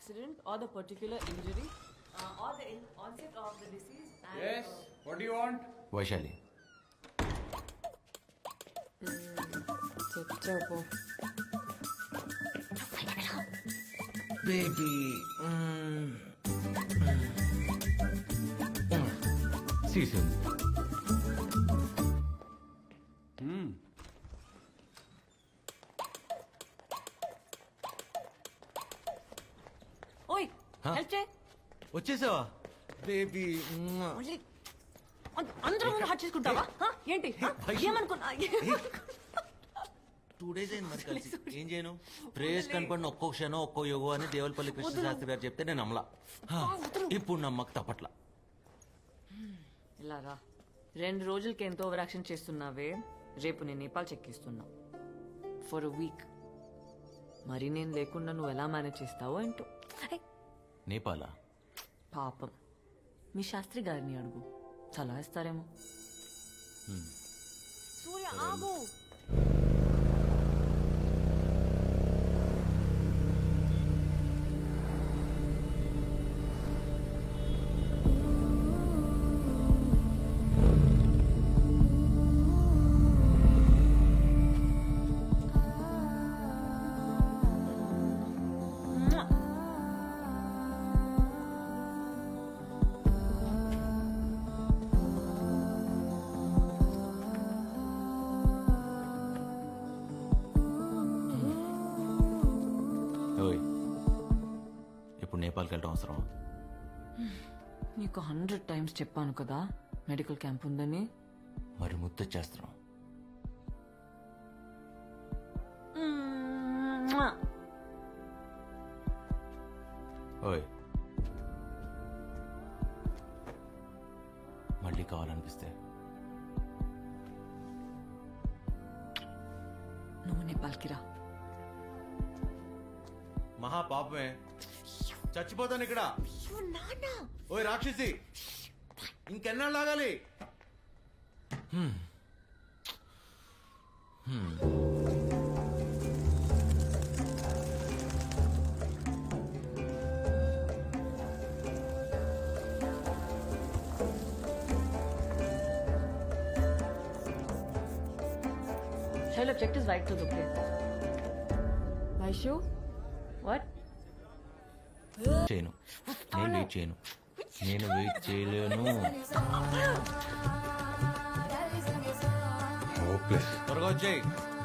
accident or the particular injury uh, or the in- onset of the disease. And, Yes. What do you want? Vaishali చెప్పు baby CC ఉంది ఓయ్ help చేయి వచ్చేసావా baby మళ్ళీ అం- అందరూ ముందు హట్ చేసుకుంటావా హ? ఏంటి హ? ఏమనుకున్నా టూ డేస్ అయింది మరి కలిసి ఏం చేయను ప్రేయస్ కనపడిన ఒక్కో క్షణం ఒక్కో యోగం అని దేవులపల్లి కృష్ణ శాస్త్రి గారు చెప్తే నేను నమ్మలా హా, ఇప్పుడు నమ్మక తప్పట్లా ఇలా రా రెండు రోజులకి ఎంతో ఓవర్ యాక్షన్ చేస్తున్నావే రేపు నేను నేపాల్ చెక్కిస్తున్నా ఫర్ అ వీక్ మరి నేను లేకుండా నువ్వు ఎలా మేనేజ్ చేస్తావో ఏంటో ఐ, నేపాలా పాపం మీ శాస్త్రి గారిని అడుగు సలహా ఇస్తారేమో సూర్య ఆగు ఓయ్ ఇప్పుడు నేపాల్కి వెళ్ళడం అవసరం నీకు హండ్రెడ్ టైమ్స్ చెప్పాను కదా మెడికల్ క్యాంప్ ఉందని మరి ముద్దొచ్చేస్తున్నాం ఓయ్ మళ్ళీ కావాలనిపిస్తే నువ్వు నేపాల్కి రా మహా పాపమే చచ్చిపోతాను ఇక్కడ ఓయ్ రాక్షసి ఇంకెన్నాళ్ళు లాగాలి Shall objectives right to the play. Vaishu? What? చేయను నేను వెయిట్ చేయను నేను వెయిట్ చేయలేను Hopeless. త్వరగా వచ్చేయి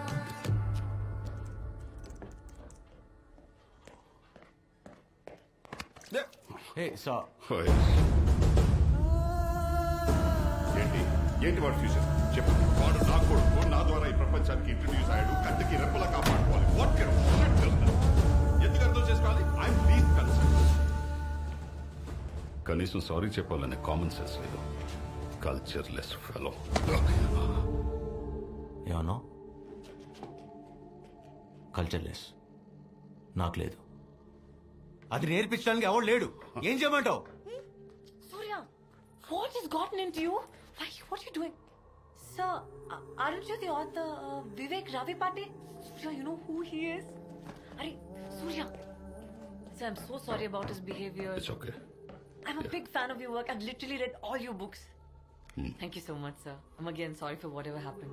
హే సా Oy. ఏంటి ఏంటి వాడు ఫ్యూచర్ చెప్పు వాడు నా కొడుకు నా ద్వారా ఈ ప్రపంచానికి ఇంట్రడ్యూస్ అయ్యాడు కంటికి రెప్పలా కాపాడుకోవాలి వాట్ కెన్ ఎందుకు అర్థం చేసుకోవాలి ఐ ప్లీజ్ కన్సర్న్ కనీసం సారీ చెప్పాలనే కామన్ సెన్స్ లేదు కల్చర్ లెస్ ఫెలో ఏమన్నా కల్చర్లెస్ నాకు లేదు అది నేర్పించడానికి ఎవడు లేడు ఏం చేయమంటావు Surya, what has gotten into you? Why, what are you doing? Sir, uh, aren't you the author of Vivek Ravi Pate? Surya, you know who he is? Are Surya. Sir, I'm so sorry about his behavior. It's okay I'm a big fan of your work. I've literally read all your books. Thank you so much, sir. I'm again sorry for whatever happened.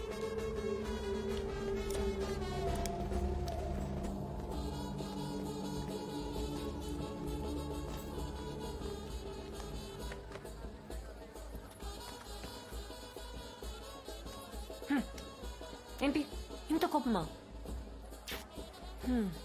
Hmm. ఏంటి ఇంత కోపమా Hmm.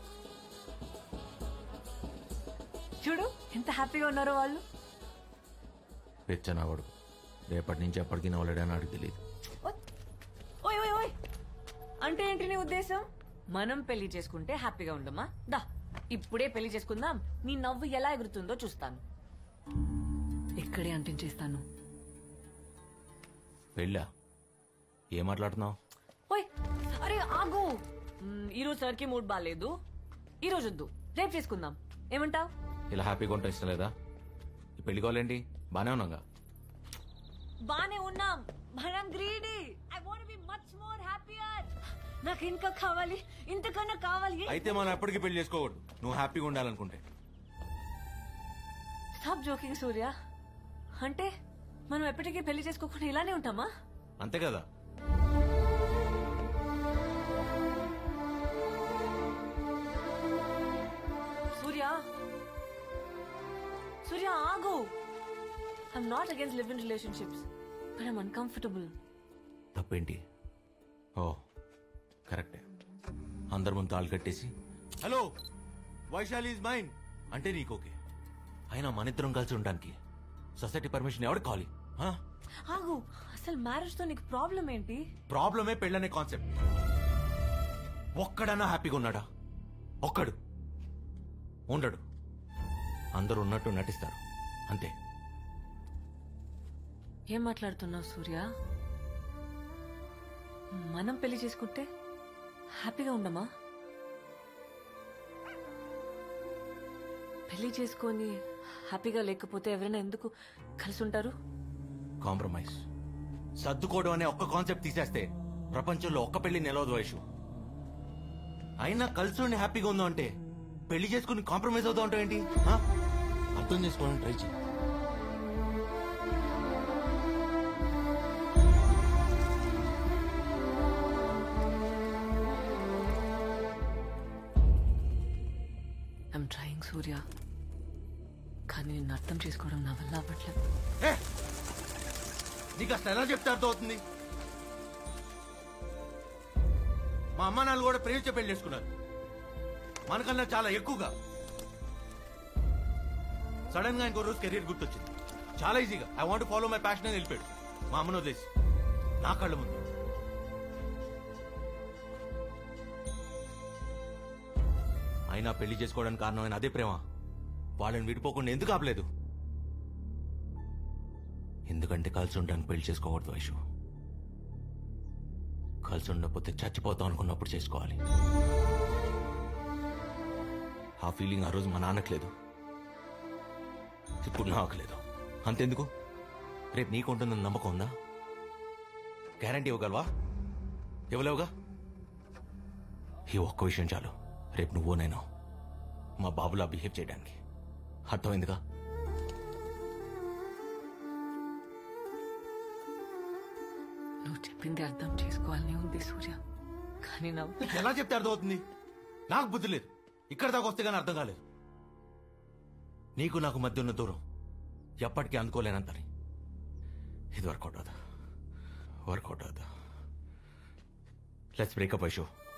చూడు ఎంత హ్యాపీగా ఉన్నారో వాళ్ళు పెచ్చనా కొడుకు రేపటి నుంచి ఎప్పటికీ నవ్వలేడని నాకు తెలియదు ఓయ్ ఓయ్ ఓయ్ అంటే ఏంటి నీ ఉద్దేశం మనం పెళ్లి చేసుకుంటే హ్యాపీగా ఉండమా దా ఇప్పుడే పెళ్లి చేసుకుందాం నీ నవ్వు ఎలా ఎగురుతుందో చూస్తాను ఇక్కడే అంటించేస్తాను పెళ్ళా ఏం మాట్లాడుతున్నావు ఓయ్ అరే ఆగు మ్, ఈరోజు సార్కి మూడ్ బాగాలేదు ఈ రోజు వద్దు రేపు చేసుకుందాం ఏమంటావ్ ఇలా హ్యాపీగా ఉంటాం ఇష్టం లేదా ఈ పెళ్లి కావాలేంటి బానే ఉన్నాగా బానే ఉన్నాం మనం greedy I want be much more happier నాకు ఇంకా కావాలి ఇంతకన్నా కావాలి అయితే మనం ఎప్పటికీ పెళ్లి చేసుకోకూడదు నువ్వు హ్యాపీగా ఉండాలనుకుంటే స్టాప్ జోకింగ్ సూర్య అంటే మనం ఎప్పటికీ పెళ్లి చేసుకోకుండా ఇలానే ఉంటామా అంతే కదా సూర్య సూర్య ఆగు I'm not against live in relationships but I'm uncomfortable తప్పేంటి ఓ కరెక్టే అందరి ముందు తాళ్ళు కట్టేసి హలో వైశాలి ఇస్ మైన్ అంటే నీకు ఓకే అయినా మన ఇద్దరం కలిసి ఉండడానికి సొసైటీ పర్మిషన్ ఎవరికి కావాలి ఆగు అసలు మ్యారేజ్ తో నీకు ప్రాబ్లం ఏంటి ప్రాబ్లమే పెళ్ళనే కాన్సెప్ట్ ఒక్కడన్నా హ్యాపీగా ఉన్నాడా ఒక్కడు ఉండడు అందరూ ఉన్నట్టు నటిస్తారు అంతే ఏం మాట్లాడుతున్నావు సూర్య మనం పెళ్లి చేసుకుంటే హ్యాపీగా ఉండమా పెళ్లి చేసుకొని హ్యాపీగా లేకపోతే ఎవరైనా ఎందుకు కలిసి ఉంటారు కాంప్రమైజ్ సర్దుకోవడం అనే ఒక్క కాన్సెప్ట్ తీసేస్తే ప్రపంచంలో ఒక్క పెళ్లి నిలవదు వయసు అయినా కలిసి ఉండి హ్యాపీగా ఉందో అంటే పెళ్లి చేసుకుని కాంప్రమైజ్ అవుతా ఉంటావు ఏంటి ఆ? అర్థం చేసుకోవడానికి ట్రై చేయి ఐఎమ్ ట్రయింగ్ సూర్య కానీ నిన్ను అర్థం చేసుకోవడం నా వల్ల అవ్వట్లేదు ఏ! నీకు అసలు ఎలా చెప్తే అర్థం అవుతుంది మా అమ్మ నాన్న కూడా ప్రేమించే పెళ్లి చేసుకున్నారు మనకన్నా చాలా ఎక్కువగా సడన్ గా ఇంకో రోజు కెరీర్ గుర్తొచ్చింది చాలా ఈజీగా I want follow my passion అని వెళ్ళిపోయాడు మా అమ్మను వదిలేసి నా కళ్ళ ముందు అయినా పెళ్లి చేసుకోవడానికి కారణమైన అదే ప్రేమ వాళ్ళని విడిపోకుండా ఎందుకు ఆపలేదు ఎందుకంటే కలిసి ఉండడానికి పెళ్లి చేసుకోకూడదు వైషు కలిసి ఉండకపోతే చచ్చిపోతాం అనుకున్నప్పుడు చేసుకోవాలి ఆ ఫీలింగ్ ఆ రోజు మా నాన్నకు లేదు ఇప్పుడు నాకు లేదు అంతెందుకు రేపు నీకు ఉంటుందని నమ్మకం ఉందా గ్యారంటీ ఇవ్వగలవా ఇవ్వలేవుగా ఈ ఒక్క విషయం చాలు రేపు నువ్వు నేను మా బాబులా బిహేవ్ చేయడానికి అర్థమైందిగా నువ్వు చెప్పింది అర్థం చేసుకోవాలని ఉంది సూర్య కానీ నా నీకు ఎలా చెప్తే అర్థమవుతుంది నాకు బుద్ధి లేదు ఇక్కడ దాకా వస్తే కానీ అర్థం కాలేదు నీకు నాకు మధ్య ఉన్న దూరం ఎప్పటికీ అందుకోలేనంతని ఇది వర్కౌట్ అవుదా వర్కౌట్ అవుదా లెట్స్ బ్రేకప్ ఐషో